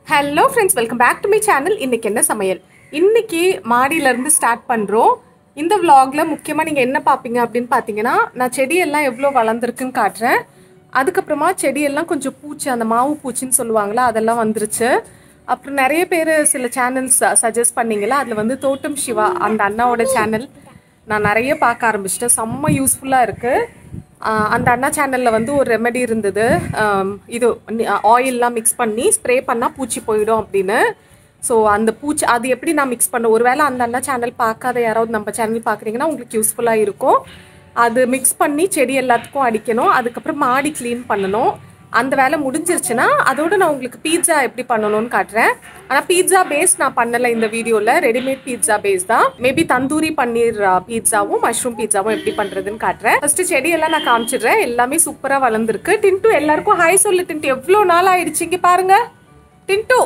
Hello friends welcome back to my channel இன்னைக்கு என்ன சமையல் இன்னைக்கு மாடியில இருந்து ஸ்டார்ட் பண்றோம் இந்த vlogல முக்கியமா நீங்க என்ன பாப்பீங்க அப்படின்னு பாத்தீங்கன்னா நான் செடியெல்லாம் எவ்வளோ வளர்ந்துருக்குன்னு காட்டுறேன் அதுக்கப்புறமா செடியெல்லாம் கொஞ்சம் பூச்சி அந்த மாவு பூச்சின்னு சொல்லுவாங்களா அதெல்லாம் வந்துருச்சு அப்புறம் நிறைய பேர் சில சேனல்ஸ் சஜஸ்ட் பண்ணீங்களா அதில் வந்து தோட்டம் சிவா அந்த அண்ணாவோட சேனல் நான் நிறைய பார்க்க ஆரம்பிச்சிட்டேன் செம்ம யூஸ்ஃபுல்லாக இருக்குது ஆஹ் அந்த அண்ணா சேனலில் வந்து ஒரு ரெமெடி இருந்தது ஆம், இது ஆயில்லாம் மிக்ஸ் பண்ணி ஸ்ப்ரே பண்ணால் பூச்சி போயிடும் அப்படின்னு ஸோ அந்த பூச்சி அது எப்படி நான் மிக்ஸ் பண்ண ஒருவேளை அந்த அண்ணா சேனல் பார்க்காத யாராவது நம்ம சேனல் பார்க்குறீங்கன்னா உங்களுக்கு யூஸ்ஃபுல்லாக இருக்கும் அது மிக்ஸ் பண்ணி செடி எல்லாத்துக்கும் அடிக்கணும் அதுக்கப்புறம் மாடி க்ளீன் பண்ணணும் அந்த வேலை முடிஞ்சிருச்சுன்னா அதோட நான் உங்களுக்கு பீட்சா எப்படி பண்ணணும்னு காட்டுறேன் ஆனால் பீட்சா பேஸ் நான் பண்ணலை இந்த வீடியோவில் ரெடிமேட் பீட்சா பேஸ் தான் மேபி தந்தூரி பன்னீர் பீட்சாவும் மஷ்ரூம் பீட்சாவும் எப்படி பண்ணுறதுன்னு காட்டுறேன் ஃபர்ஸ்ட் செடியெல்லாம் நான் காமிச்சிடுறேன் எல்லாமே சூப்பராக வளர்ந்துருக்கு டின்ட்டு எல்லாருக்கும் ஹாய் சொல்லு டின்ட்டு எவ்வளோ நாள் ஆயிடுச்சு இங்கே பாருங்க டின்ட்டு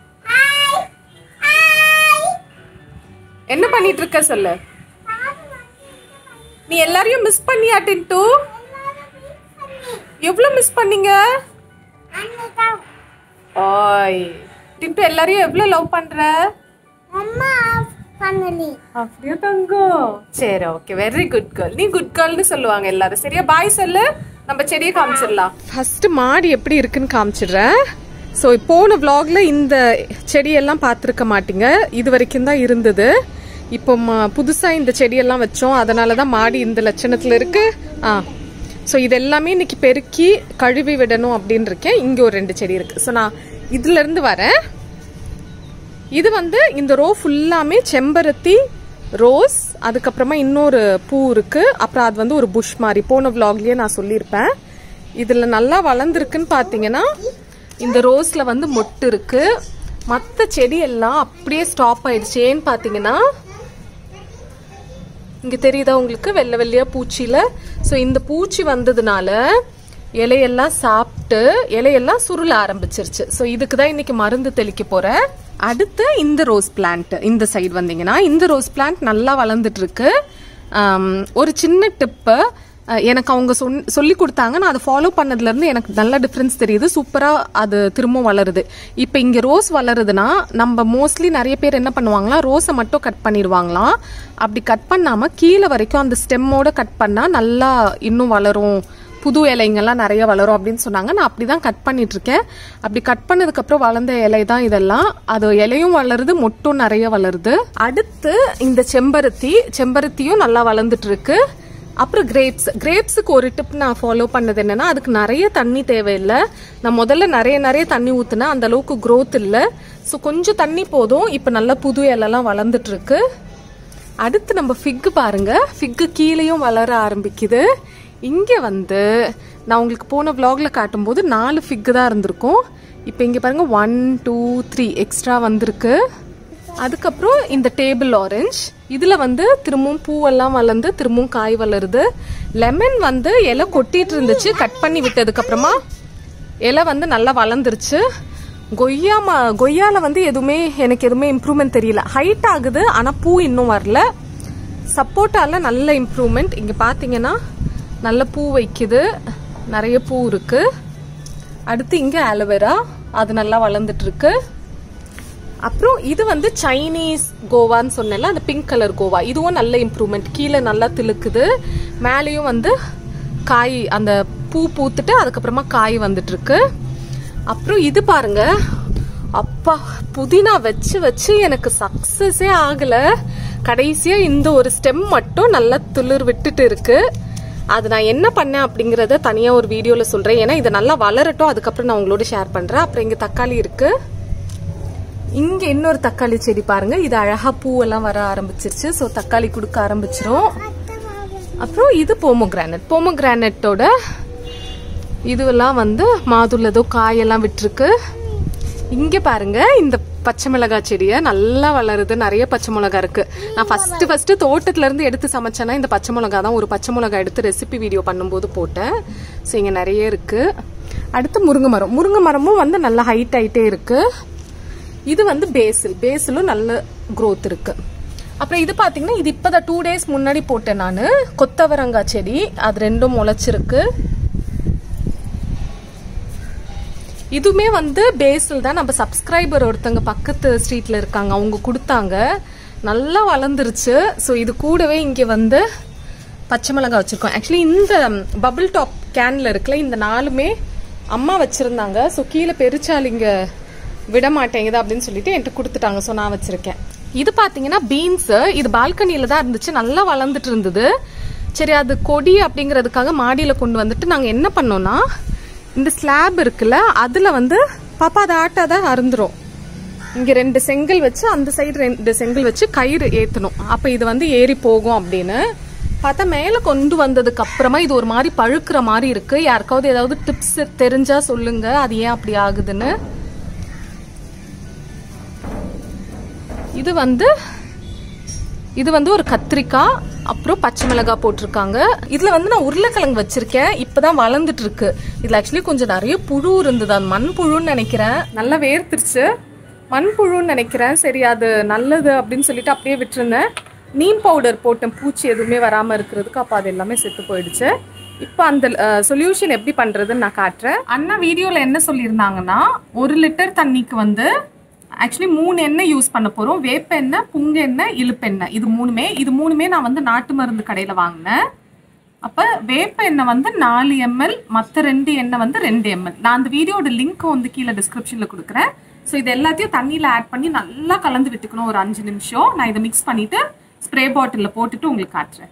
என்ன பண்ணிட்டு இருக்க சொல்லு நீ எல்லாரையும் மிஸ் பண்ணியா டின்ட்டு எவ்வளோ மிஸ் பண்ணீங்க ஓய் டின்ட்டு எல்லாரையும் எவ்வளோ லவ் பண்ற அம்மா பண்ணலி அப்படியே தங்கம் சரி ஓகே வெரி குட் கேர்ள் நீ குட் கேர்ள்னு சொல்லுவாங்க எல்லாரும் சரியா பாய் சொல்லு நம்ம செடியை காமிச்சிடலாம் ஃபர்ஸ்ட் மாடி எப்படி இருக்குன்னு காமிச்சிடுறேன் ஸோ போன vlogல இந்த செடியெல்லாம் பார்த்துருக்க மாட்டீங்க இது வரைக்கும் தான் இருந்தது இப்போ ம- புதுசா இந்த செடியெல்லாம் வச்சோம் அதனால தான் மாடி இந்த லட்சணத்துல இருக்கு ஆ ஸோ இது எல்லாமே இன்னைக்கு பெருக்கி கழுவி விடணும் அப்படின்னு இருக்கேன் இங்கே ஒரு ரெண்டு செடி இருக்கு ஸோ நான் இதுல இருந்து வரேன் இது வந்து இந்த ரோ ஃபுல்லாமே செம்பருத்தி ரோஸ் அதுக்கப்புறமா இன்னொரு பூ இருக்கு அப்புறம் அது வந்து ஒரு புஷ் மாதிரி போன vlogலயே நான் சொல்லியிருப்பேன் இதுல நல்லா வளர்ந்துருக்குன்னு பாத்தீங்கன்னா இந்த ரோஸ்ல வந்து மொட்டு இருக்கு மற்ற செடி எல்லாம் அப்படியே ஸ்டாப் ஆயிடுச்சு ஏன்னு பாத்தீங்கன்னா இங்க தெரியுதா உங்களுக்கு வெள்ளை வெள்ளையா பூச்சியில ஸோ இந்த பூச்சி வந்ததுனால இலையெல்லாம் சாப்பிட்டு இலையெல்லாம் சுருள ஆரம்பிச்சிருச்சு ஸோ இதுக்கு தான் இன்னைக்கு மருந்து தெளிக்க போறேன் அடுத்து இந்த ரோஸ் பிளான்ட் இந்த சைடு வந்தீங்கன்னா இந்த ரோஸ் பிளான்ட் நல்லா வளர்ந்துட்டு இருக்கு ஆம், ஒரு சின்ன டிப்பு எனக்கு அவங்க சொன் சொல்லி கொடுத்தாங்க நான் அதை ஃபாலோ பண்ணதுலேருந்து எனக்கு நல்ல டிஃப்ரென்ஸ் தெரியுது சூப்பராக அது திரும்ப வளருது இப்போ இங்கே ரோஸ் வளருதுன்னா நம்ம மோஸ்ட்லி நிறைய பேர் என்ன பண்ணுவாங்களா ரோஸை மட்டும் கட் பண்ணிடுவாங்களாம் அப்படி கட் பண்ணாமல் கீழே வரைக்கும் அந்த ஸ்டெம்மோட கட் பண்ணால் நல்லா இன்னும் வளரும் புது இலைங்கெல்லாம் நிறைய வளரும் அப்படின்னு சொன்னாங்க நான் அப்படி தான் கட் பண்ணிட்டு இருக்கேன் அப்படி கட் பண்ணதுக்கப்புறம் வளர்ந்த இலை தான் இதெல்லாம் அது இலையும் வளருது மொட்டும் நிறைய வளருது அடுத்து இந்த செம்பருத்தி செம்பருத்தியும் நல்லா வளர்ந்துட்டு இருக்கு அப்புறம் கிரேப்ஸ் கிரேப்ஸுக்கு ஒரு டிப் நான் ஃபாலோ பண்ணது என்னன்னா அதுக்கு நிறைய தண்ணி தேவையில்லை நான் முதல்ல நிறைய நிறைய தண்ணி ஊத்துனேன் அந்த அளவுக்கு growth இல்லை ஸோ கொஞ்சம் தண்ணி போதும் இப்போ நல்லா புது இலைலாம் வளர்ந்துட்டு இருக்கு அடுத்து நம்ம ஃபிக்கு பாருங்க ஃபிக்கு கீழேயும் வளர ஆரம்பிக்குது இங்கே வந்து நான் உங்களுக்கு போன vlogல காட்டும்போது நாலு ஃபிக்கு தான் இருந்திருக்கும் இப்போ இங்கே பாருங்க ஒன் டூ த்ரீ எக்ஸ்ட்ரா வந்திருக்கு அதுக்கப்புறம் இந்த டேபிள் ஆரஞ்சு இதுல வந்து திரும்பவும் பூவெல்லாம் வளர்ந்து திரும்பவும் காய் வளருது லெமன் வந்து இலை கொட்டிட்டு இருந்துச்சு கட் பண்ணி விட்டதுக்கு அப்புறமா இலை வந்து நல்லா வளர்ந்துருச்சு கொய்யா ம கொய்யால வந்து எதுவுமே எனக்கு எதுவுமே இம்ப்ரூவ்மெண்ட் தெரியல ஹைட் ஆகுது ஆனா பூ இன்னும் வரல சப்போட்டால நல்ல இம்ப்ரூவ்மெண்ட் இங்க பாத்தீங்கன்னா நல்ல பூ வைக்குது நிறைய பூ இருக்கு அடுத்து இங்க ஆலோவேரா அது நல்லா வளர்ந்துட்டு இருக்கு அப்புறம் இது வந்து சைனீஸ் கோவான்னு சொன்னேன்ல அந்த பிங்க் கலர் கோவா இதுவும் நல்ல இம்ப்ரூவ்மெண்ட் கீழே நல்லா திழுக்குது மேலேயும் வந்து காய் அந்த பூ பூத்துட்டு அதுக்கப்புறமா காய் வந்துட்டு இருக்கு அப்புறம் இது பாருங்க அப்பா புதினா வச்சு வச்சு எனக்கு சக்சஸே ஆகல கடைசியா இந்த ஒரு ஸ்டெம் மட்டும் நல்லா துளிர் விட்டுட்டு இருக்கு அது நான் என்ன பண்ணேன் அப்படிங்கறத தனியா ஒரு வீடியோல சொல்றேன் ஏன்னா இது நல்லா வளரட்டும் அதுக்கப்புறம் நான் உங்களோட ஷேர் பண்றேன் அப்புறம் இங்க தக்காளி இருக்கு இங்க இன்னொரு தக்காளி செடி பாருங்க இது அழகா பூவெல்லாம் வர ஆரம்பிச்சிருச்சு ஸோ தக்காளி கொடுக்க ஆரம்பிச்சிரும் அப்புறம் இது போமோகிரானட் போமோகிரானட்டோட இதுவெல்லாம் வந்து மாதுள ஏதோ காயெல்லாம் விட்டுருக்கு இங்க பாருங்க இந்த பச்சை மிளகாய் செடியை நல்லா வளருது நிறைய பச்சை மிளகாய் இருக்கு நான் ஃபர்ஸ்ட் ஃபர்ஸ்ட் தோட்டத்துல இருந்து எடுத்து சமைச்சேன்னா இந்த பச்சை மிளகாய் தான் ஒரு பச்சை மிளகாய் எடுத்து ரெசிபி வீடியோ பண்ணும்போது போட்டேன் ஸோ இங்க நிறைய இருக்கு அடுத்து முருங்கை மரம் முருங்கை மரமும் வந்து நல்லா ஹைட் ஆயிட்டே இருக்கு இது வந்து பேசில் பேசிலும் நல்ல growth இருக்கு அப்புறம் இது பாத்தீங்கன்னா இது இப்பதான் டூ டேஸ் முன்னாடி போட்டேன் நான் கொத்தவரங்காய் செடி அது ரெண்டும் முளைச்சிருக்கு இதுவுமே வந்து பேஸில் தான் நம்ம சப்ஸ்கிரைபர் ஒருத்தங்க பக்கத்து ஸ்ட்ரீட்ல இருக்காங்க அவங்க கொடுத்தாங்க நல்லா வளர்ந்துருச்சு ஸோ இது கூடவே இங்கே வந்து பச்சை மிளகாய் வச்சிருக்கோம் ஆக்சுவலி இந்த பபிள் டாப் கேன்ல இருக்குல்ல இந்த நாலுமே அம்மா வச்சிருந்தாங்க ஸோ கீழே பெருச்சாலிங்க விட மாட்டேங்குது அப்படின்னு சொல்லிட்டு என்கிட்ட கொடுத்துட்டாங்க ஸோ நான் வச்சிருக்கேன் இது பார்த்தீங்கன்னா பீன்ஸ் இது பால்கனியில தான் இருந்துச்சு நல்லா வளர்ந்துட்டு இருந்தது சரி அது கொடி அப்படிங்கிறதுக்காக மாடியில் கொண்டு வந்துட்டு நாங்கள் என்ன பண்ணோம்னா இந்த ஸ்லாப் இருக்குல்ல அதில் வந்து பாப்பா அதை ஆட்டாத அருந்துரும் இங்க ரெண்டு செங்கல் வச்சு அந்த சைடு ரெண்டு செங்கல் வச்சு கயிறு ஏத்தணும் அப்ப இது வந்து ஏறி போகும் அப்படின்னு பார்த்தா மேல கொண்டு வந்ததுக்கு அப்புறமா இது ஒரு மாதிரி பழுக்கிற மாதிரி இருக்கு யாருக்காவது ஏதாவது டிப்ஸ் தெரிஞ்சா சொல்லுங்க அது ஏன் அப்படி ஆகுதுன்னு இது வந்து இது வந்து ஒரு கத்திரிக்காய் அப்புறம் பச்சை மிளகாய் போட்டிருக்காங்க இதுல வந்து நான் உருளைக்கிழங்கு வச்சிருக்கேன் இப்பதான் வளர்ந்துட்டு இருக்கு இதுல ஆக்சுவலி கொஞ்சம் நிறைய புழு இருந்தது அது மண் புழுன்னு நினைக்கிறேன் நல்லா வேர்த்துருச்சு மண் புழுன்னு நினைக்கிறேன் சரி அது நல்லது அப்படின்னு சொல்லிட்டு அப்படியே விட்டுருந்தேன் நீம் பவுடர் போட்டேன் பூச்சி எதுவுமே வராம இருக்கிறதுக்கு அப்போ அது எல்லாமே செத்து போயிடுச்சு இப்போ அந்த சொல்யூஷன் எப்படி பண்றதுன்னு நான் காட்டுறேன் அண்ணா வீடியோல என்ன சொல்லியிருந்தாங்கன்னா ஒரு லிட்டர் தண்ணிக்கு வந்து ஆக்சுவலி மூணு எண்ணெய் யூஸ் பண்ண போகிறோம் வேப்ப எண்ணெய் புங்க எண்ணெய் இழுப்பெண்ணெய் இது மூணுமே இது மூணுமே நான் வந்து நாட்டு மருந்து கடையில் வாங்கினேன் அப்போ வேப்ப எண்ணெய் வந்து நாலு எம்எல் மற்ற ரெண்டு எண்ணெய் வந்து ரெண்டு எம்எல் நான் அந்த வீடியோட லிங்க் வந்து கீழே டிஸ்கிரிப்ஷனில் கொடுக்குறேன் ஸோ இது எல்லாத்தையும் தண்ணியில் ஆட் பண்ணி நல்லா கலந்து விட்டுக்கணும் ஒரு அஞ்சு நிமிஷம் நான் இதை மிக்ஸ் பண்ணிட்டு ஸ்ப்ரே பாட்டிலில் போட்டுட்டு உங்களுக்கு காட்டுறேன்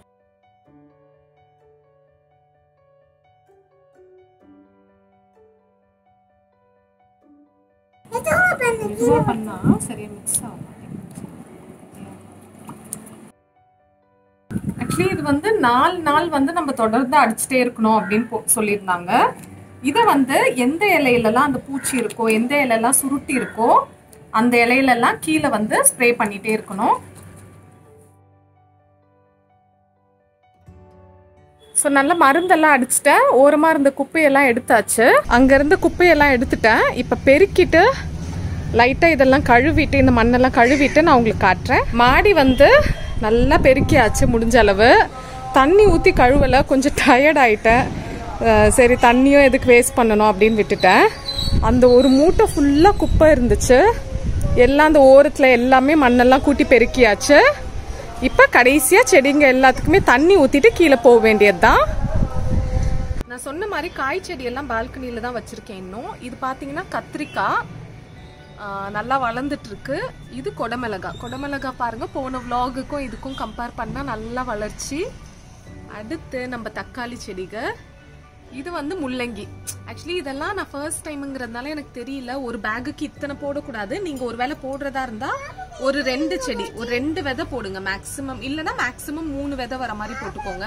மெதுவாக பண்ணா சரியா மிக்ஸ் ஆகும் ஆக்சுவலி இது வந்து நாலு நாள் வந்து நம்ம தொடர்ந்து அடிச்சுட்டே இருக்கணும் அப்படின்னு போ- சொல்லியிருந்தாங்க இதை வந்து எந்த இலையிலலாம் அந்த பூச்சி இருக்கோ எந்த இலையெல்லாம் சுருட்டி இருக்கோ அந்த இலையிலெல்லாம் கீழே வந்து ஸ்ப்ரே பண்ணிட்டே இருக்கணும் ஸோ நல்லா மருந்தெல்லாம் அடிச்சிட்டேன் ஓரமாக இருந்த குப்பையெல்லாம் எடுத்தாச்சு அங்கேருந்து குப்பையெல்லாம் எடுத்துட்டேன் இப்போ பெருக்கிட்டு லைட்டாக இதெல்லாம் கழுவிட்டு இந்த மண்ணெல்லாம் கழுவிட்டு நான் உங்களுக்கு காட்டுறேன் மாடி வந்து நல்லா பெருக்கியாச்சு முடிஞ்ச அளவு தண்ணி ஊற்றி கழுவலை கொஞ்சம் டயர்ட் ஆயிட்டேன் அஹ் சரி தண்ணியும் எதுக்கு வேஸ்ட் பண்ணணும் அப்படின்னு விட்டுட்டேன் அந்த ஒரு மூட்டை ஃபுல்லாக குப்பை இருந்துச்சு எல்லாம் அந்த ஓரத்தில் எல்லாமே மண்ணெல்லாம் கூட்டி பெருக்கியாச்சு இப்போ கடைசியாக செடிங்க எல்லாத்துக்குமே தண்ணி ஊற்றிட்டு கீழே போக வேண்டியது தான் நான் சொன்ன மாதிரி காய் செடியெல்லாம் பால்கனியில் தான் வச்சுருக்கேன் இன்னும் இது பார்த்தீங்கன்னா கத்திரிக்காய் ஆஹ் நல்லா வளர்ந்துட்டு இருக்கு இது கொடமிளகா கொடமிளகா பாருங்க போன vlogக்கும் இதுக்கும் கம்பேர் பண்ணா நல்லா வளர்ச்சி அடுத்து நம்ம தக்காளி செடிக இது வந்து முள்ளங்கி ஆக்சுவலி இதெல்லாம் நான் ஃபர்ஸ்ட் டைம்ங்கிறதுனால எனக்கு தெரியல ஒரு பேக்குக்கு இத்தனை போடக்கூடாது நீங்க ஒரு வேளை போடுறதா இருந்தா ஒரு ரெண்டு செடி ஒரு ரெண்டு விதை போடுங்க மேக்ஸிமம் இல்லைன்னா மேக்ஸிமம் மூணு விதை வர மாதிரி போட்டுக்கோங்க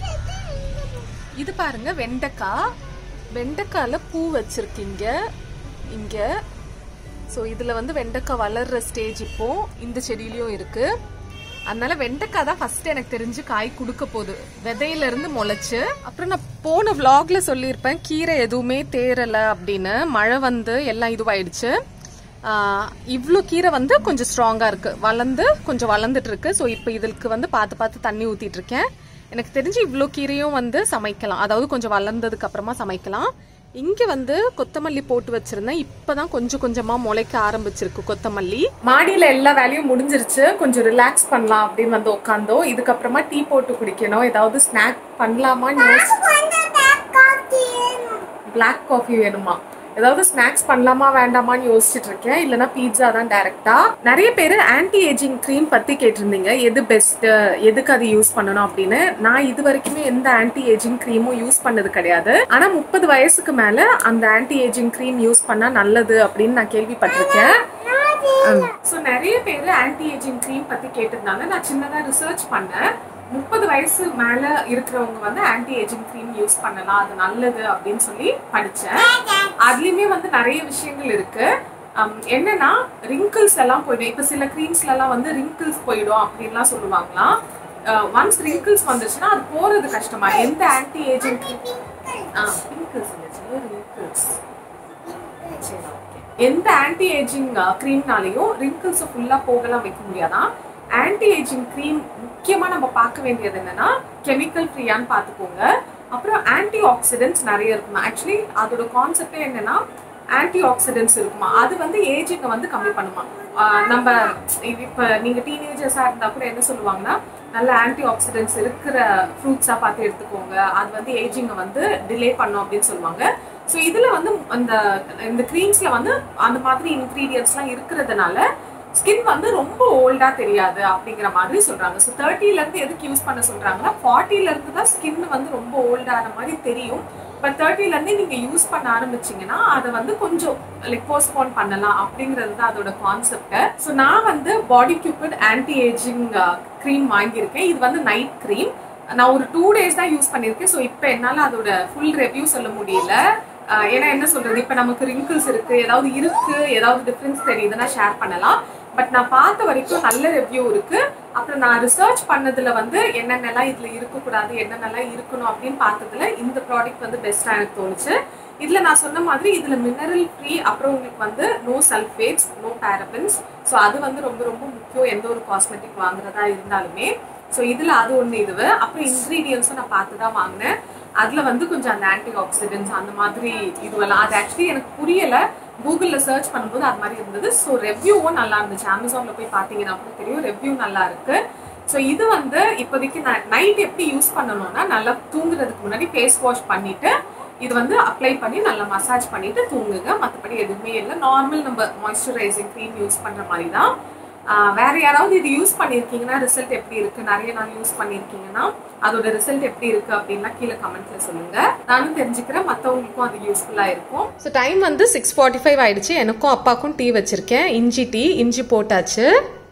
இது பாருங்க வெண்டைக்காய் வெண்டைக்கால பூ வச்சிருக்கீங்க இங்க ஸோ இதில் வந்து வெண்டைக்காய் வளர்ற ஸ்டேஜ் இப்போ இந்த செடியிலையும் இருக்கு அதனால வெண்டைக்காய் தான் ஃபர்ஸ்ட் எனக்கு தெரிஞ்சு காய் கொடுக்க போகுது விதையில இருந்து முளைச்சு அப்புறம் நான் போன vlogல சொல்லியிருப்பேன் கீரை எதுவுமே தேரல அப்படின்னு மழை வந்து எல்லாம் இதுவாயிடுச்சு ஆஹ் இவ்ளோ கீரை வந்து கொஞ்சம் ஸ்ட்ராங்கா இருக்கு வளர்ந்து கொஞ்சம் வளர்ந்துட்டு இருக்கு ஸோ இப்போ இதுக்கு வந்து பார்த்து பார்த்து தண்ணி ஊத்திட்டு இருக்கேன் எனக்கு தெரிஞ்சு இவ்ளோ கீரையும் வந்து சமைக்கலாம் அதாவது கொஞ்சம் வளர்ந்ததுக்கு அப்புறமா சமைக்கலாம் இங்க வந்து கொத்தமல்லி போட்டு வச்சிருந்தேன் இப்பதான் கொஞ்சம் கொஞ்சமா முளைக்க ஆரம்பிச்சிருக்கு கொத்தமல்லி மாடியில எல்லா வேலையும் முடிஞ்சிருச்சு கொஞ்சம் ரிலாக்ஸ் பண்ணலாம் அப்படின்னு வந்து உட்காந்தோம் இதுக்கப்புறமா டீ போட்டு குடிக்கணும் ஏதாவது ஸ்நாக் பண்ணலாமான்னு யோசி கொஞ்சம் பேக் காஃபி பிளாக் காஃபி வேணுமா ஏதாவது ஸ்நாக்ஸ் பண்ணலாமா வேண்டாமான்னு யோசிச்சுட்டு இருக்கேன் இல்லைன்னா பீட்சா தான் டைரக்டா நிறைய பேர் ஆன்டி ஏஜிங் க்ரீம் பத்தி கேட்டிருந்தீங்க எது பெஸ்ட் எதுக்கு அது யூஸ் பண்ணணும் அப்படின்னு நான் இது வரைக்குமே எந்த ஆன்டி ஏஜிங் க்ரீமும் யூஸ் பண்ணது கிடையாது ஆனா முப்பது வயசுக்கு மேல அந்த ஆன்டி ஏஜிங் க்ரீம் யூஸ் பண்ணா நல்லது அப்படின்னு நான் கேள்விப்பட்டிருக்கேன் ஸோ நிறைய பேர் ஆன்டி ஏஜிங் க்ரீம் பத்தி கேட்டிருந்தாங்க நான் சின்னதா ரிசர்ச் பண்ணேன் முப்பது வயசு மேல இருக்கிறவங்க வந்து ஆன்டி ஏஜிங் க்ரீம் யூஸ் பண்ணலாம் அது நல்லது அப்படின்னு சொல்லி படிச்சேன் அதுலயுமே வந்து நிறைய விஷயங்கள் இருக்கு Um, என்னன்னா ரிங்கிள்ஸ் எல்லாம் போயிடும் இப்ப சில க்ரீம்ஸ்ல எல்லாம் வந்து ரிங்கிள்ஸ் போயிடும் அப்படின்லாம் சொல்லுவாங்களாம் ஒன்ஸ் ரிங்கிள்ஸ் வந்துச்சுன்னா அது போறது கஷ்டமா எந்த ஆன்டி ஏஜிங் ரிங்கிள்ஸ் ரிங்கிள்ஸ் சரி, okay. எந்த ஆன்டி ஏஜிங் க்ரீம்னாலையும் ரிங்கிள்ஸ் ஃபுல்லா போகலாம் வைக்க முடியாதான் ஆன்டி ஏஜிங் க்ரீம் முக்கியமா நம்ம பார்க்க வேண்டியது என்னன்னா கெமிக்கல் ஃப்ரீயான்னு பார்த்துக்கோங்க அப்புறம் ஆன்டி ஆக்சிடென்ட்ஸ் நிறைய இருக்கும் ஆக்சுவலி அதோட கான்செப்டே என்னன்னா ஆன்டி ஆக்சிடென்ட்ஸ் இருக்குமா அது வந்து ஏஜிங்கை வந்து கம்மி பண்ணுமா ஆஹ் நம்ம இது இப்போ நீங்கள் டீனேஜர்ஸாக இருந்தால் கூட என்ன சொல்லுவாங்கன்னா நல்ல ஆன்டி ஆக்சிடென்ட்ஸ் இருக்கிற ஃப்ரூட்ஸாக பார்த்து எடுத்துக்கோங்க அது வந்து ஏஜிங்கை வந்து டிலே பண்ணும் அப்படின்னு சொல்லுவாங்க ஸோ இதில் வந்து அந்த இந்த க்ரீம்ஸில் வந்து அந்த மாதிரி இன்க்ரீடியன்ஸ்லாம் இருக்கிறதுனால ஸ்கின் வந்து ரொம்ப ஓல்டா தெரியாது அப்படிங்கிற மாதிரி சொல்றாங்க ஸோ தேர்ட்டில இருந்து எதுக்கு யூஸ் பண்ண சொல்றாங்கன்னா ஃபார்ட்டில இருந்து தான் ஸ்கின் வந்து ரொம்ப ஓல்டான மாதிரி தெரியும் பட் தேர்ட்டில இருந்து நீங்க யூஸ் பண்ண ஆரம்பிச்சீங்கன்னா அதை வந்து கொஞ்சம் லைக் போஸ்ட்போன் பண்ணலாம் அப்படிங்கிறது தான் அதோட கான்செப்ட் ஸோ நான் வந்து Body Cupid anti ageing cream வாங்கியிருக்கேன் இது வந்து நைட் க்ரீம் நான் ஒரு டூ டேஸ் தான் யூஸ் பண்ணியிருக்கேன் ஸோ இப்போ என்னால் அதோட ஃபுல் ரிவ்யூ சொல்ல முடியல ஆஹ் ஏன்னா என்ன சொல்றது இப்போ நமக்கு ரிங்கிள்ஸ் இருக்கு ஏதாவது இருக்கு ஏதாவது டிஃப்ரென்ஸ் தெரியுதுன்னா ஷேர் பண்ணலாம் பட் நான் பார்த்த வரைக்கும் நல்ல ரிவ்யூ இருக்கு அப்புறம் நான் ரிசர்ச் பண்ணதுல வந்து என்னென்னலாம் இதுல இருக்கக்கூடாது என்னென்னலாம் இருக்கணும் அப்படின்னு பார்த்ததுல இந்த ப்ராடக்ட் வந்து பெஸ்டா எனக்கு தோணுச்சு இதுல நான் சொன்ன மாதிரி இதுல மினரல் ஃப்ரீ அப்புறம் உங்களுக்கு வந்து no sulphates no parabens so அது வந்து ரொம்ப ரொம்ப முக்கியம் எந்த ஒரு காஸ்மெட்டிக் வாங்குறதா இருந்தாலுமே ஸோ இதுல அது ஒன்று இதுவு அப்புறம் இன்க்ரீடியன்ஸும் நான் பார்த்து தான் வாங்கினேன் அதுல வந்து கொஞ்சம் அந்த ஆன்டி ஆக்சிடென்ட்ஸ் அந்த மாதிரி இதுவெல்லாம் அது ஆக்சுவலி எனக்கு புரியல கூகுளில் சர்ச் பண்ணும்போது அது மாதிரி இருந்தது ஸோ ரெவ்யூவும் நல்லா இருந்துச்சு அமேசானில் போய் பார்த்தீங்கன்னா கூட தெரியும் ரெவ்யூ நல்லா இருக்கு ஸோ இது வந்து இப்போதைக்கு நான் நைட் எப்படி யூஸ் பண்ணணும்னா நல்லா தூங்குறதுக்கு முன்னாடி ஃபேஸ் வாஷ் பண்ணிட்டு இது வந்து அப்ளை பண்ணி நல்லா மசாஜ் பண்ணிட்டு தூங்குங்க மற்றபடி எதுவுமே இல்லை நார்மல் நம்ம மாய்ஸ்சரைசிங் க்ரீம் யூஸ் பண்ற மாதிரி தான் ஆஹ் வேற யாராவது இது யூஸ் பண்ணியிருக்கீங்கன்னா ரிசல்ட் எப்படி இருக்கு நிறைய நாள் யூஸ் பண்ணியிருக்கீங்கன்னா அதோட ரிசல்ட் எப்படி இருக்கு அப்படின்லாம் கீழே கமெண்ட்ல சொல்லுங்க நானும் தெரிஞ்சுக்கிறேன் மற்றவங்களுக்கும் அது யூஸ்ஃபுல்லா இருக்கும் ஸோ டைம் வந்து சிக்ஸ் ஃபார்ட்டி ஃபைவ் ஆயிடுச்சு எனக்கும் அப்பாவுக்கும் டீ வச்சிருக்கேன் இஞ்சி டீ இஞ்சி போட்டாச்சு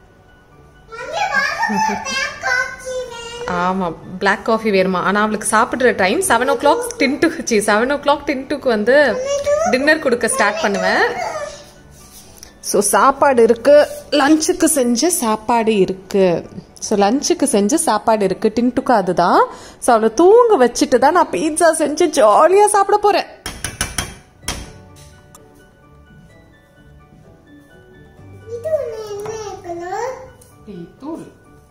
ஆமாம் பிளாக் காஃபி வேணுமா ஆனால் அவளுக்கு சாப்பிட்ற டைம் செவன் ஓ கிளாக் டின்ட்டு சி செவன் ஓ கிளாக் டின்ட்டுக்கு வந்து டின்னர் கொடுக்க ஸ்டார்ட் பண்ணுவேன் ஸோ சாப்பாடு இருக்கு லஞ்சுக்கு செஞ்ச சாப்பாடு இருக்கு ஸோ லஞ்சுக்கு செஞ்ச சாப்பாடு இருக்கு டின்ட்டுக்கு அதுதான் ஸோ அவளை தூங்க வச்சுட்டு தான் நான் பீட்சா செஞ்சு ஜாலியாக சாப்பிட போறேன் இது ஒண்ணு என்ன இருக்கணும் டீ தூள்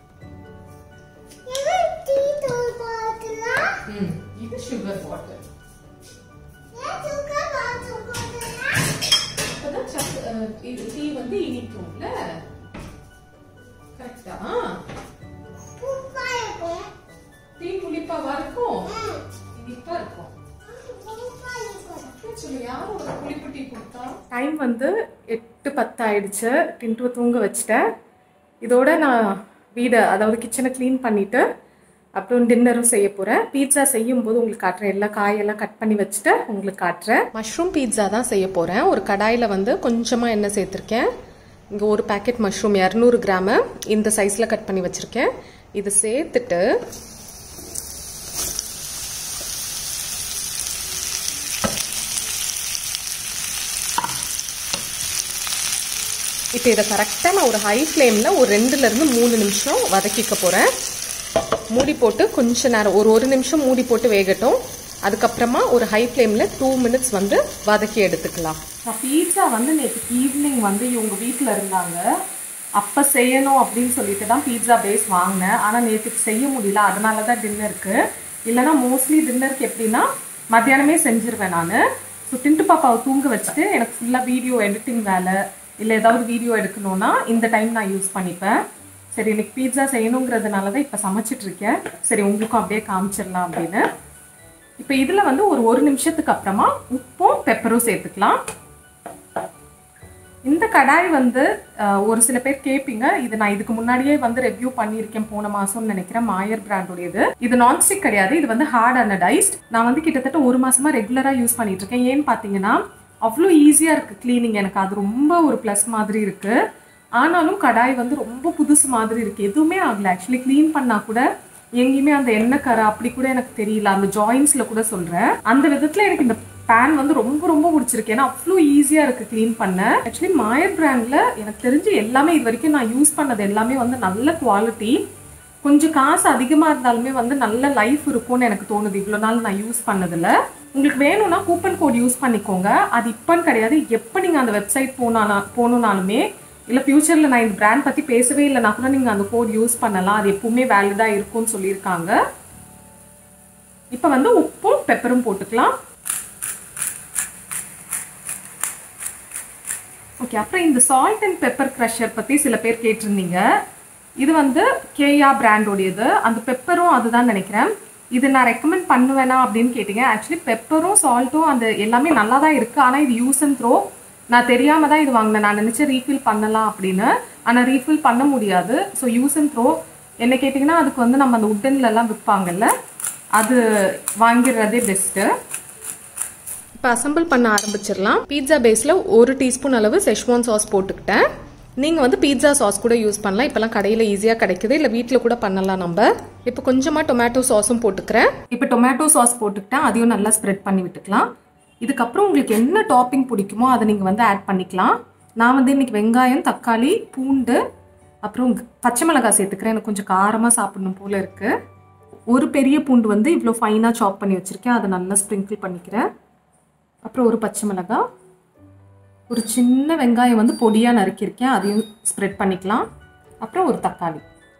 என்ன டீ தூள் போட்டுலாம் இது சுகர் வாட்டர் ஏன் சுகர் வாட்டர் போட்டுலாம் அப்பதான் இது டீ வந்து இனிக்கும்ல கரெக்டா உப்பா இருக்கும் டீ புளிப்பாவா இருக்கும் ம். இனிப்பா இருக்கும் உப்பா இருக்கும் சொல்லு யாரோட புளிப்பு டீ கொடுத்தா டைம் வந்து எட்டு பத்து ஆயிடுச்சு டின்ட்டு தூங்க வச்சுட்டேன் இதோட நான் வீடை அதாவது கிச்சனை க்ளீன் பண்ணிட்டு அப்புறம் டின்னரும் செய்ய போகிறேன் பீட்சா செய்யும் போது உங்களுக்கு காட்டுறேன் எல்லா காயெல்லாம் கட் பண்ணி வச்சுட்டு உங்களுக்கு காட்டுறேன் மஷ்ரூம் பீட்சா தான் செய்ய போகிறேன் ஒரு கடாயில் வந்து கொஞ்சமாக எண்ணெய் சேர்த்துருக்கேன் இங்கே ஒரு பேக்கெட் மஷ்ரூம் இரநூறு கிராமு இந்த சைஸில் கட் பண்ணி வச்சுருக்கேன் இது சேர்த்துட்டு இப்போ இதை கரெக்டாக நான் ஒரு ஹை ஃப்ளேமில் ஒரு ரெண்டுலேருந்து மூணு நிமிஷம் வதக்கிக்க போகிறேன் மூடி போட்டு கொஞ்ச நேரம் ஒரு ஒரு நிமிஷம் மூடி போட்டு வேகட்டும் அதுக்கப்புறமா ஒரு ஹை ஃப்ளேமில் டூ மினிட்ஸ் வந்து வதக்கி எடுத்துக்கலாம் நான் பீட்சா வந்து நேற்று ஈவினிங் வந்து இவங்க வீட்டில் இருந்தாங்க அப்போ செய்யணும் அப்படின்னு சொல்லிட்டு தான் பீட்சா பேஸ் வாங்கினேன் ஆனால் நேற்றுக்கு செய்ய முடியல அதனால தான் டின்னருக்கு இல்லைனா மோஸ்ட்லி டின்னருக்கு எப்படின்னா மத்தியானமே செஞ்சிருவேன் நான் ஸோ டின்ட்டு பாப்பாவை தூங்க வச்சுட்டு எனக்கு ஃபுல்லாக வீடியோ எடிட்டிங் வேலை இல்லை ஏதாவது வீடியோ எடுக்கணும்னா இந்த டைம் நான் யூஸ் பண்ணிப்பேன் சரி இன்னைக்கு பீட்சா செய்யணுங்கிறதுனால தான் இப்போ சமைச்சிட்டு இருக்கேன் சரி உங்களுக்கும் அப்படியே காமிச்சிடலாம் அப்படின்னு இப்போ இதில் வந்து ஒரு ஒரு நிமிஷத்துக்கு அப்புறமா உப்பும் பெப்பரும் சேர்த்துக்கலாம் இந்த கடாய் வந்து அஹ், ஒரு சில பேர் கேட்பீங்க இது நான் இதுக்கு முன்னாடியே வந்து ரெவ்யூ பண்ணியிருக்கேன் போன மாசம்னு நினைக்கிறேன் மாயர் பிராண்டுடையது இது நான்ஸ்டிக் கிடையாது இது வந்து ஹார்ட் அனடைஸ்ட் நான் வந்து கிட்டத்தட்ட ஒரு மாசமா ரெகுலரா யூஸ் பண்ணிட்டு இருக்கேன் ஏன்னு பார்த்தீங்கன்னா அவ்வளோ ஈஸியா இருக்கு க்ளீனிங் எனக்கு அது ரொம்ப ஒரு ப்ளஸ் மாதிரி இருக்கு ஆனாலும் கடாய் வந்து ரொம்ப புதுசு மாதிரி இருக்கு எதுவுமே ஆகல ஆக்சுவலி க்ளீன் பண்ணா கூட எங்கேயுமே அந்த எண்ணெய் கரை அப்படி கூட எனக்கு தெரியல அந்த ஜாயின்ஸ்ல கூட சொல்றேன் அந்த விதத்துல எனக்கு இந்த பேன் வந்து ரொம்ப ரொம்ப பிடிச்சிருக்கு ஏன்னா அவ்வளோ ஈஸியா இருக்கு க்ளீன் பண்ண ஆக்சுவலி மாயர் பிராண்ட்ல எனக்கு தெரிஞ்சு எல்லாமே இது வரைக்கும் நான் யூஸ் பண்ணது எல்லாமே வந்து நல்ல குவாலிட்டி கொஞ்சம் காசு அதிகமாக இருந்தாலுமே வந்து நல்ல லைஃப் இருக்கும்னு எனக்கு தோணுது இவ்வளோ நாள் நான் யூஸ் பண்ணதில்ல உங்களுக்கு வேணும்னா கூப்பன் கோட் யூஸ் பண்ணிக்கோங்க அது இப்போன்னு கிடையாது எப்போ நீங்கள் அந்த வெப்சைட் போனானா போகணுன்னாலுமே இல்லை ஃப்யூச்சரில் நான் இந்த பிராண்ட் பற்றி பேசவே இல்லைனா கூட நீங்கள் அந்த கோட் யூஸ் பண்ணலாம் அது எப்பவுமே வேலிடாக இருக்கும்னு சொல்லியிருக்காங்க இப்போ வந்து உப்பும் பெப்பரும் போட்டுக்கலாம் ஓகே அப்புறம் இந்த சால்ட் அண்ட் பெப்பர் க்ரஷர் பற்றி சில பேர் கேட்டிருந்தீங்க இது வந்து கேயா பிராண்டோடையது அந்த பெப்பரும் அதுதான் நினைக்கிறேன் இது நான் ரெக்கமெண்ட் பண்ணுவேனா அப்படின்னு கேட்டீங்க ஆக்சுவலி பெப்பரும் சால்ட்டும் அந்த எல்லாமே நல்லா தான் இருக்குது ஆனால் இது யூஸ் அண்ட் த்ரோ நான் தெரியாம தான் இது வாங்கினேன் நான் நினச்சேன் ரீஃபில் பண்ணலாம் அப்படின்னு ஆனால் ரீஃபில் பண்ண முடியாது ஸோ யூஸ் அண்ட் த்ரோ என்ன கேட்டிங்கன்னா அதுக்கு வந்து நம்ம அந்த உட்டன்ல எல்லாம் விற்பாங்கல்ல அது வாங்கிடுறதே பெஸ்ட்டு இப்போ அசம்பிள் பண்ண ஆரம்பிச்சிடலாம் பீட்சா பேஸில் ஒரு டீஸ்பூன் அளவு செஷ்வான் சாஸ் போட்டுக்கிட்டேன் நீங்கள் வந்து பீட்சா சாஸ் கூட யூஸ் பண்ணலாம் இப்போலாம் கடையில் ஈஸியாக கிடைக்குது இல்லை வீட்டில் கூட பண்ணலாம் நம்ம இப்போ கொஞ்சமாக டொமேட்டோ சாஸும் போட்டுக்கிறேன் இப்போ டொமேட்டோ சாஸ் போட்டுக்கிட்டேன் அதையும் நல்லா ஸ்ப்ரெட் பண்ணி விட்டுக்கலாம் இதுக்கப்புறம் உங்களுக்கு என்ன டாப்பிங் பிடிக்குமோ அதை நீங்கள் வந்து ஆட் பண்ணிக்கலாம் நான் வந்து இன்னைக்கு வெங்காயம் தக்காளி பூண்டு அப்புறம் பச்சை மிளகாய் சேர்த்துக்கிறேன் எனக்கு கொஞ்சம் காரமாக சாப்பிடணும் போல இருக்குது ஒரு பெரிய பூண்டு வந்து இவ்வளோ ஃபைனாக சாப் பண்ணி வச்சுருக்கேன் அதை நல்லா ஸ்ப்ரிங்கிள் பண்ணிக்கிறேன் அப்புறம் ஒரு பச்சை மிளகாய் ஒரு சின்ன வெங்காயம் வந்து பொடியாக நறுக்கியிருக்கேன் அதையும் ஸ்ப்ரெட் பண்ணிக்கலாம் அப்புறம் ஒரு தக்காளி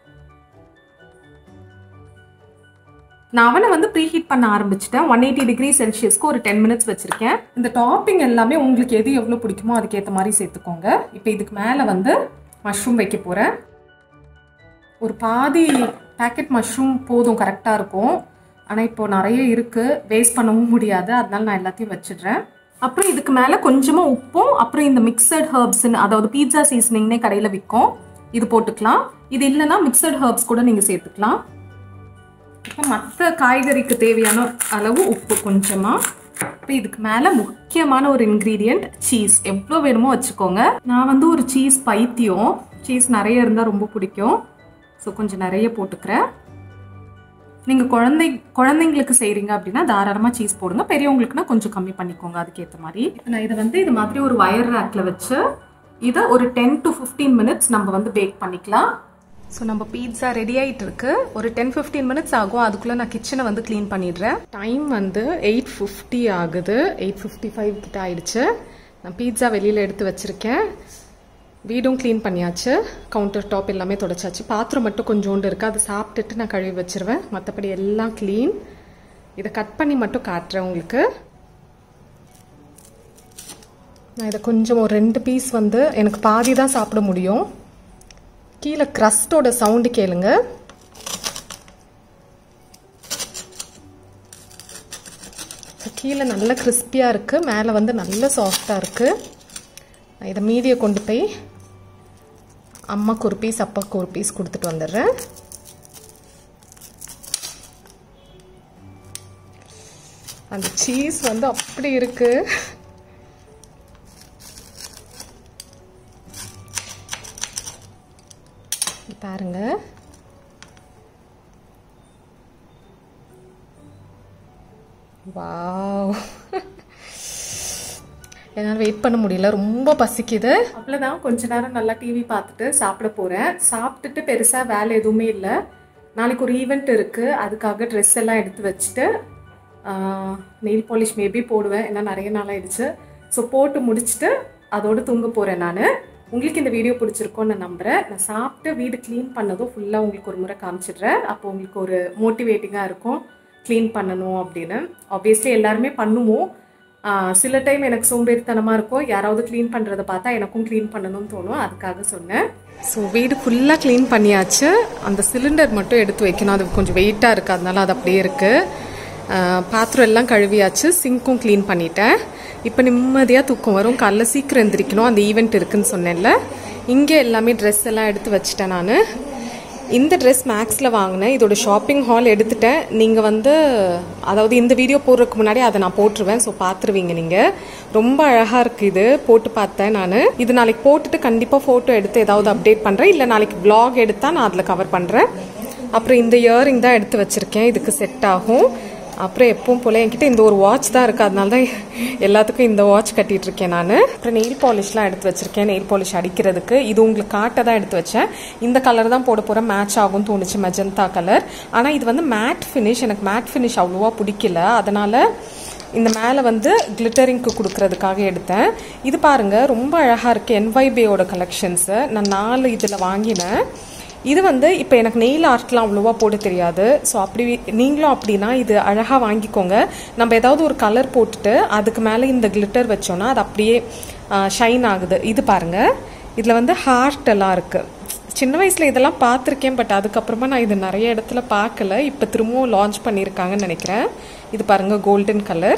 நான் அவனை வந்து ப்ரீ ஹீட் பண்ண ஆரம்பிச்சிட்டேன் ஒன் எயிட்டி டிகிரி செல்சியஸ்க்கு ஒரு டென் மினிட்ஸ் வச்சுருக்கேன் இந்த டாப்பிங் எல்லாமே உங்களுக்கு எது எவ்வளோ பிடிக்குமோ அதுக்கேற்ற மாதிரி சேர்த்துக்கோங்க இப்போ இதுக்கு மேலே வந்து மஷ்ரூம் வைக்க போகிறேன் ஒரு பாதி பேக்கெட் மஷ்ரூம் போதும் கரெக்டாக இருக்கும் ஆனால் இப்போ நிறைய இருக்குது வேஸ்ட் பண்ணவும் முடியாது அதனால நான் எல்லாத்தையும் வச்சிடுறேன் அப்புறம் இதுக்கு மேலே கொஞ்சமாக உப்பும் அப்புறம் இந்த மிக்சட் ஹர்ப்ஸ்ன்னு அதாவது பீட்சா சீசனிங்னே கடையில் விற்கும் இது போட்டுக்கலாம் இது இல்லைன்னா மிக்சட் ஹர்ப்ஸ் கூட நீங்கள் சேர்த்துக்கலாம் இப்போ மற்ற காய்கறிக்கு தேவையான அளவு உப்பு கொஞ்சமாக இப்போ இதுக்கு மேலே முக்கியமான ஒரு இன்க்ரீடியண்ட் சீஸ் எவ்வளோ வேணுமோ வச்சுக்கோங்க நான் வந்து ஒரு சீஸ் பைத்தியம் சீஸ் நிறைய இருந்தால் ரொம்ப பிடிக்கும் ஸோ கொஞ்சம் நிறைய போட்டுக்கிறேன் நீங்கள் குழந்தை குழந்தைங்களுக்கு செய்கிறீங்க அப்படின்னா தாராளமாக சீஸ் போடுங்க பெரியவங்களுக்குனா கொஞ்சம் கம்மி பண்ணிக்கோங்க அதுக்கேற்ற மாதிரி இப்போ நான் இதை வந்து இது மாதிரி ஒரு வயர் ரேக்கில் வச்சு இதை ஒரு டென் டு ஃபிஃப்டீன் மினிட்ஸ் நம்ம வந்து பேக் பண்ணிக்கலாம் ஸோ நம்ம பீட்சா ரெடி ஆகிட்டு இருக்கு ஒரு டென் ஃபிஃப்டீன் மினிட்ஸ் ஆகும் அதுக்குள்ளே நான் கிச்சனை வந்து க்ளீன் பண்ணிடுறேன் டைம் வந்து எயிட் ஃபிஃப்டி ஆகுது எயிட் ஃபிஃப்டி ஃபைவ் கிட்ட ஆயிடுச்சு நான் பீட்சா வெளியில் எடுத்து வச்சுருக்கேன் வீடும் க்ளீன் பண்ணியாச்சு கவுண்டர் டாப் எல்லாமே தொடச்சாச்சு பாத்திரம் மட்டும் கொஞ்சோண்டு இருக்குது அதை சாப்பிட்டுட்டு நான் கழுவி வச்சிருவேன் மற்றபடி எல்லாம் க்ளீன் இதை கட் பண்ணி மட்டும் காட்டுறேன் உங்களுக்கு நான் இதை கொஞ்சம் ஒரு ரெண்டு பீஸ் வந்து எனக்கு பாதி தான் சாப்பிட முடியும் கீழே க்ரஸ்டோட சவுண்டு கேளுங்க கீழே நல்ல கிறிஸ்பியாக இருக்குது மேலே வந்து நல்ல சாஃப்டாக இருக்குது நான் இதை மீதியை கொண்டு போய் அம்மாக்கு ஒரு பீஸ் அப்பாவுக்கு ஒரு பீஸ் கொடுத்துட்டு வந்துடுறேன் அந்த சீஸ் வந்து அப்படி இருக்கு பாருங்க வாவ் என்னால் வெயிட் பண்ண முடியல ரொம்ப பசிக்குது அவ்வளோதான் கொஞ்ச நேரம் நல்லா டிவி பார்த்துட்டு சாப்பிட போகிறேன் சாப்பிட்டுட்டு பெருசாக வேலை எதுவுமே இல்லை நாளைக்கு ஒரு ஈவெண்ட் இருக்குது அதுக்காக ட்ரெஸ் எல்லாம் எடுத்து வச்சுட்டு நெயில் பாலிஷ் மேபி போடுவேன் ஏன்னா நிறைய நாள் ஆயிடுச்சு ஸோ போட்டு முடிச்சுட்டு அதோடு தூங்க போகிறேன் நான் உங்களுக்கு இந்த வீடியோ பிடிச்சிருக்கோன்னு நான் நம்புகிறேன் நான் சாப்பிட்டு வீடு க்ளீன் பண்ணதும் ஃபுல்லாக உங்களுக்கு ஒரு முறை காமிச்சிடுறேன் அப்போ உங்களுக்கு ஒரு மோட்டிவேட்டிங்காக இருக்கும் க்ளீன் பண்ணணும் அப்படின்னு ஆப்வியஸ்லி எல்லாருமே பண்ணுவோம் ஆஹ் சில டைம் எனக்கு சோம்பேறித்தனமாக இருக்கும் யாராவது க்ளீன் பண்ணுறத பார்த்தா எனக்கும் க்ளீன் பண்ணணும்னு தோணும் அதுக்காக சொன்னேன் ஸோ வீடு ஃபுல்லாக க்ளீன் பண்ணியாச்சு அந்த சிலிண்டர் மட்டும் எடுத்து வைக்கணும் அது கொஞ்சம் வெயிட்டாக இருக்குது அதனால அது அப்படியே இருக்குது பாத்திரம் எல்லாம் கழுவியாச்சு சிங்க்கும் க்ளீன் பண்ணிட்டேன் இப்போ நிம்மதியாக தூக்கம் வரும் காலைல சீக்கிரம் எந்திரிக்கணும் அந்த ஈவெண்ட் இருக்குன்னு சொன்னேன்ல இங்கே எல்லாமே ட்ரெஸ் எல்லாம் எடுத்து வச்சிட்டேன் நான் இந்த ட்ரெஸ் மேக்ஸில் வாங்கினேன் இதோட ஷாப்பிங் ஹால் எடுத்துட்டேன் நீங்கள் வந்து அதாவது இந்த வீடியோ போடுறதுக்கு முன்னாடி அதை நான் போட்டுருவேன் ஸோ பார்த்துருவீங்க நீங்கள் ரொம்ப அழகாக இருக்குது இது போட்டு பார்த்தேன் நான் இது நாளைக்கு போட்டுட்டு கண்டிப்பாக ஃபோட்டோ எடுத்து ஏதாவது அப்டேட் பண்ணுறேன் இல்லை நாளைக்கு vlog எடுத்தால் நான் அதில் கவர் பண்ணுறேன் அப்புறம் இந்த இயரிங் தான் எடுத்து வச்சுருக்கேன் இதுக்கு செட் ஆகும் அப்புறம் எப்பவும் போல என்கிட்ட இந்த ஒரு வாட்ச் தான் இருக்குது அதனால தான் எல்லாத்துக்கும் இந்த வாட்ச் கட்டிட்டு இருக்கேன் நான் அப்புறம் நெயில் பாலிஷ்லாம் எடுத்து வச்சிருக்கேன் நெயில் பாலிஷ் அடிக்கிறதுக்கு இது உங்களுக்கு காட்ட தான் எடுத்து வச்சேன் இந்த கலர் தான் போட போகிறேன் மேட்ச் ஆகும் தோணுச்சு மெஜந்தா கலர் ஆனால் இது வந்து மேட் ஃபினிஷ் எனக்கு மேட் ஃபினிஷ் அவ்வளோவா பிடிக்கல அதனால இந்த மேலே வந்து கிளிட்டரிங்க்கு கொடுக்கறதுக்காக எடுத்தேன் இது பாருங்க ரொம்ப அழகாக இருக்குது என்வைபேயோட கலெக்ஷன்ஸு நான் நாலு இதில் வாங்கினேன் இது வந்து இப்போ எனக்கு நெயில் ஆர்ட்லாம் அவ்வளோவா போட தெரியாது ஸோ அப்படி நீங்களும் அப்படின்னா இது அழகாக வாங்கிக்கோங்க நம்ம ஏதாவது ஒரு கலர் போட்டுட்டு அதுக்கு மேலே இந்த கிளிட்டர் வச்சோன்னா அது அப்படியே ஷைன் ஆகுது இது பாருங்க இதில் வந்து ஹார்ட் எல்லாம் இருக்குது சின்ன வயசில் இதெல்லாம் பார்த்துருக்கேன் பட் அதுக்கப்புறமா நான் இது நிறைய இடத்துல பார்க்கல இப்போ திரும்பவும் லான்ச் பண்ணியிருக்காங்கன்னு நினைக்கிறேன் இது பாருங்கள் கோல்டன் கலர்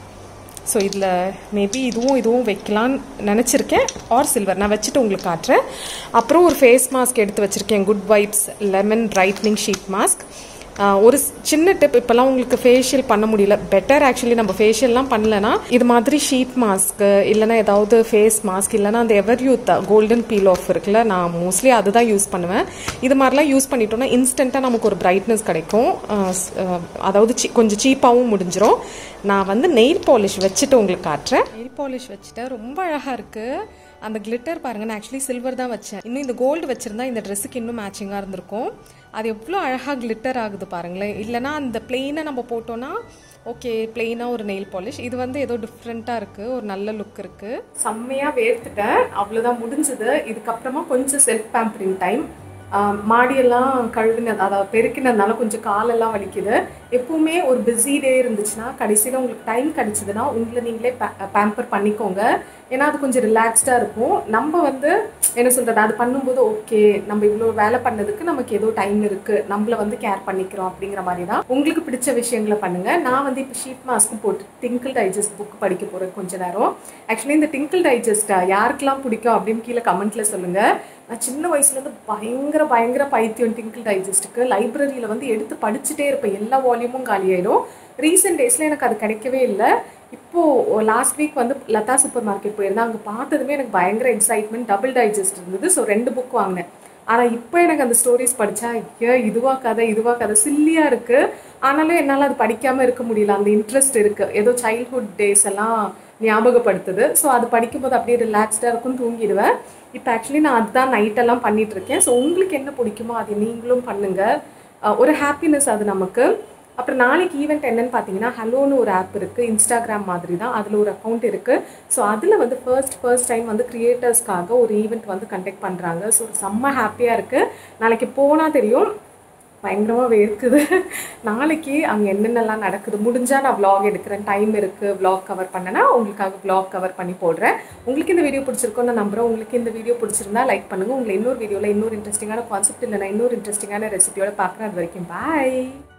ஸோ இதில் மேபி இதுவும் இதுவும் வைக்கலான்னு நினச்சிருக்கேன் ஆர் சில்வர் நான் வச்சுட்டு உங்களுக்கு காட்டுறேன் அப்புறம் ஒரு ஃபேஸ் மாஸ்க் எடுத்து வச்சுருக்கேன் good vibes lemon brightening sheet mask ஒரு சின்ன டிப் இப்போல்லாம் உங்களுக்கு ஃபேஷியல் பண்ண முடியல பெட்டர் ஆக்சுவலி நம்ம ஃபேஷியல்லாம் பண்ணலனா இது மாதிரி ஷீட் மாஸ்க் இல்லைனா ஏதாவது ஃபேஸ் மாஸ்க் இல்லைனா அந்த ever youth golden peel off இருக்குல்ல நான் மோஸ்ட்லி அதுதான் யூஸ் பண்ணுவேன் இது மாதிரிலாம் யூஸ் பண்ணிட்டோம்னா இன்ஸ்டண்ட்டாக நமக்கு ஒரு பிரைட்னஸ் கிடைக்கும் அஹ் ஸ்- அஹ் அதாவது சி- கொஞ்சம் சீப்பாகவும் முடிஞ்சிரும் நான் வந்து நெயில் பாலிஷ் வச்சுட்டு உங்களுக்கு காட்டுறேன் நெயில் பாலிஷ் வச்சுட்டேன் ரொம்ப அழகாக இருக்குது அந்த கிளிட்டர் பாருங்க நான் ஆக்சுவலி சில்வர் தான் வச்சேன் இன்னும் இந்த கோல்டு வச்சிருந்தா இந்த ட்ரெஸ்ஸுக்கு இன்னும் மேட்சிங்காக இருந்திருக்கும் அது எவ்வளோ அழகாக கிளிட்டர் ஆகுது பாருங்களேன் இல்லைனா அந்த பிளெயினை நம்ம போட்டோம்னா ஓகே பிளெயினாக ஒரு நெயில் பாலிஷ் இது வந்து ஏதோ டிஃப்ரெண்ட்டாக இருக்குது ஒரு நல்ல லுக் இருக்குது செம்மையாக வேர்த்துட்டேன் அவ்வளோதான் முடிஞ்சது இதுக்கப்புறமா கொஞ்சம் செல்ஃப் பேம்பரிங் டைம் ஆஹ் மாடியெல்லாம் கழுவினது அதாவது பெருக்கினதுனால கொஞ்சம் காலெல்லாம் வலிக்குது எப்பவுமே ஒரு பிஸி டே இருந்துச்சுன்னா கடைசியில் உங்களுக்கு டைம் கிடைச்சதுன்னா உங்களை நீங்களே பேம்பர் பண்ணிக்கோங்க ஏன்னா அது கொஞ்சம் ரிலாக்ஸ்டாக இருக்கும் நம்ம வந்து என்ன சொல்கிறது அது பண்ணும்போது ஓகே நம்ம இவ்வளோ வேலை பண்ணதுக்கு நமக்கு ஏதோ டைம் இருக்குது நம்மள வந்து கேர் பண்ணிக்கிறோம் அப்படிங்கிற மாதிரி தான் உங்களுக்கு பிடிச்ச விஷயங்களை பண்ணுங்கள் நான் வந்து இப்போ ஷீட் மாஸ்க்கும் போட்டு டிங்கிள் டைஜஸ்ட் புக் படிக்க போகிறேன் கொஞ்ச நேரம் ஆக்சுவலி இந்த டிங்கிள் டைஜஸ்ட்டா யாருக்கெல்லாம் பிடிக்கும் அப்படின்னு கீழே கமெண்ட்டில் சொல்லுங்கள் நான் சின்ன வயசுலேருந்து பயங்கர பயங்கர பைத்தியம் டிங்கிள் டைஜஸ்ட்டுக்கு லைப்ரரியில் வந்து எடுத்து படிச்சுட்டே இருப்பேன் எல்லா வால்யூமும் காலியாயிடும் ரீசெண்ட் டேஸில் எனக்கு அது கிடைக்கவே இல்லை இப்போது லாஸ்ட் வீக் வந்து லதா சூப்பர் மார்க்கெட் போயிருந்தேன் அங்கே பார்த்ததுமே எனக்கு பயங்கர எக்ஸைட்மெண்ட் டபுள் டைஜஸ்ட் இருந்தது ஸோ ரெண்டு புக் வாங்கினேன் ஆனால் இப்போ எனக்கு அந்த ஸ்டோரிஸ் படித்தா ஐயோ இதுவா கதை இதுவா கதை சில்லியாக இருக்குது ஆனாலும் என்னால் அது படிக்காமல் இருக்க முடியல அந்த இன்ட்ரெஸ்ட் இருக்குது ஏதோ சைல்ட்ஹுட் டேஸ் எல்லாம் ஞாபகப்படுத்துது ஸோ அது படிக்கும்போது அப்படியே ரிலாக்ஸ்டாக இருக்கும் தூங்கிடுவேன் இப்போ ஆக்சுவலி நான் அதுதான் நைட்டெல்லாம் பண்ணிட்டு இருக்கேன் ஸோ உங்களுக்கு என்ன பிடிக்குமோ அதை நீங்களும் பண்ணுங்கள் அஹ் ஒரு ஹாப்பினஸ் அது நமக்கு அப்புறம் நாளைக்கு ஈவெண்ட் என்னன்னு பார்த்தீங்கன்னா ஹலோன்னு ஒரு ஆப் இருக்குது இன்ஸ்டாகிராம் மாதிரி தான் அதில் ஒரு அக்கௌண்ட் இருக்குது ஸோ அதில் வந்து ஃபர்ஸ்ட் ஃபர்ஸ்ட் டைம் வந்து கிரியேட்டர்ஸ்க்காக ஒரு ஈவெண்ட் வந்து கண்டக்ட் பண்ணுறாங்க ஸோ செம்ம ஹாப்பியாக இருக்குது நாளைக்கு போனால் தெரியும் பயங்கரமாக வேர்க்குது நாளைக்கு அங்கே என்னென்னலாம் நடக்குது முடிஞ்சால் நான் vlog எடுக்கிறேன் டைம் இருக்குது vlog கவர் பண்ணேன்னா உங்களுக்காக vlog கவர் பண்ணி போடுறேன் உங்களுக்கு இந்த வீடியோ பிடிச்சிருக்கோன்னு நான் நம்புறேன் உங்களுக்கு இந்த வீடியோ பிடிச்சிருந்தா லைக் பண்ணுங்கள் உங்களை இன்னொரு வீடியோவில் இன்னொரு இன்ட்ரெஸ்டிங்கான கான்செப்ட் இல்லைனா இன்னொரு இன்ட்ரெஸ்டிங்கான ரெசிபியோட பார்க்குறேன் அது வரைக்கும் பாய்